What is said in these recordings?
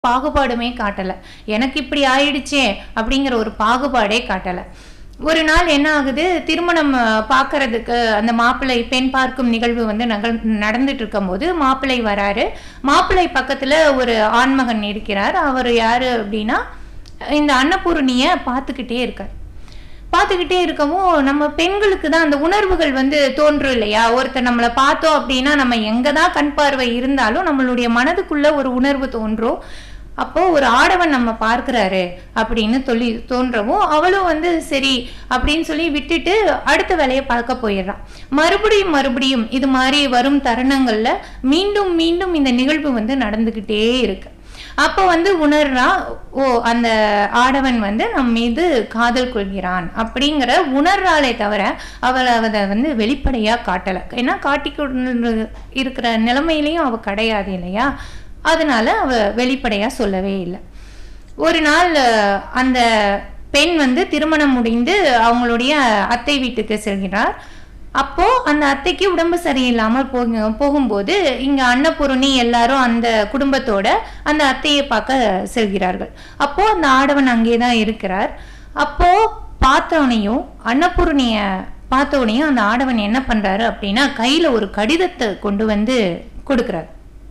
பாகுபாடுமே காட்டல எனக்கு இப்படி ஆயிடுச்சே அப்படிங்கிற ஒரு பாகுபாடே காட்டல ஒரு நாள் என்ன ஆகுது திருமணம் அஹ், பார்க்கறதுக்கு அந்த மாப்பிள்ளை பெண் பார்க்கும் நிகழ்வு வந்து நகல் நடந்துட்டு இருக்கும்போது மாப்பிள்ளை வராரு மாப்பிள்ளை பக்கத்துல ஒரு ஆண்மகன் இருக்கிறார் அவர் யாரு அப்படின்னா இந்த அன்னபூரணிய பார்த்துக்கிட்டே இருக்கார் பார்த்துக்கிட்டே இருக்கவும் நம்ம பெண்களுக்கு தான் அந்த உணர்வுகள் வந்து தோன்றும் இல்லையா ஒருத்தர் நம்மளை பார்த்தோம் அப்படின்னா நம்ம எங்க தான் கண் பார்வை இருந்தாலும் நம்மளுடைய மனதுக்குள்ள ஒரு உணர்வு தோன்றும் அப்போ ஒரு ஆடவன் நம்ம பார்க்கறாரு அப்படின்னு சொல்லி தோன்றவும் அவளும் வந்து சரி அப்படின்னு சொல்லி விட்டுட்டு அடுத்த வேலையை பார்க்க போயிடுறான் மறுபடியும் மறுபடியும் இது மாதிரி வரும் தருணங்கள்ல மீண்டும் மீண்டும் இந்த நிகழ்வு வந்து நடந்துக்கிட்டே இருக்கு அப்போ வந்து உணர்றா ஓ அந்த ஆடவன் வந்து நம் மீது காதல் கொள்கிறான் அப்படிங்கிற உணர்றாளே தவிர அவளை அதை வந்து வெளிப்படையா காட்டலை ஏன்னா காட்டிக்கொண்டு இருக்கிற நிலைமையிலையும் அவ கிடையாது இல்லையா அதனால அவ வெளிப்படையா சொல்லவே இல்லை ஒரு நாள் அஹ், அந்த பெண் வந்து திருமணம் முடிந்து அவங்களுடைய அத்தை வீட்டுக்கு செல்கிறார் அப்போ அந்த அத்தைக்கு உடம்பு சரியில்லாமல் போக போகும்போது இங்க அன்னபூரணி எல்லாரும் அந்த குடும்பத்தோட அந்த அத்தையை பார்க்க செல்கிறார்கள் அப்போ அந்த ஆடவன் அங்கே தான் இருக்கிறார் அப்போ பார்த்தவனையும் அன்னபூரணிய பார்த்தவனையும் அந்த ஆடவன் என்ன பண்றாரு அப்படின்னா கையில ஒரு கடிதத்தை கொண்டு வந்து கொடுக்குறாரு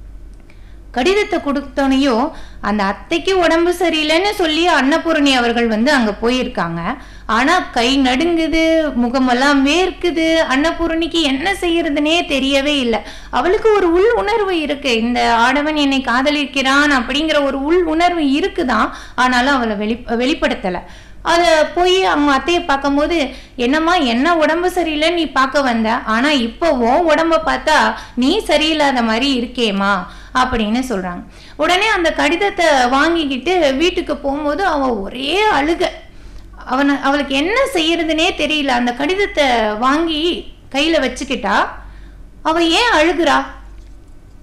கடிதத்தை கொடுத்தோனையும் அந்த அத்தைக்கு உடம்பு சரியில்லைன்னு சொல்லி அன்னபூரணி அவர்கள் வந்து அங்க போயிருக்காங்க ஆனா கை நடுங்குது முகமெல்லாம் வேர்க்குது அன்னபூரணிக்கு என்ன செய்யறதுனே தெரியவே இல்லை அவளுக்கு ஒரு உள் உணர்வு இருக்கு இந்த ஆடவன் என்னை காதலிக்கிறான் அப்படிங்கிற ஒரு உள் உணர்வு இருக்குதான் ஆனாலும் அவளை வெளி வெளிப்படுத்தலை அதை போய் அவங்க அத்தையை பார்க்கும்போது என்னம்மா என்ன உடம்பு சரியில்லை நீ பார்க்க வந்த ஆனா இப்போ உன் உடம்ப பார்த்தா நீ சரியில்லாத மாதிரி இருக்கேம்மா அப்படின்னு சொல்றாங்க உடனே அந்த கடிதத்தை வாங்கிக்கிட்டு வீட்டுக்கு போகும்போது அவ ஒரே அழுக அவனை அவளுக்கு என்ன செய்யறதுனே தெரியல அந்த கடிதத்தை வாங்கி கையில வச்சுக்கிட்டா அவ ஏன் அழுகுறா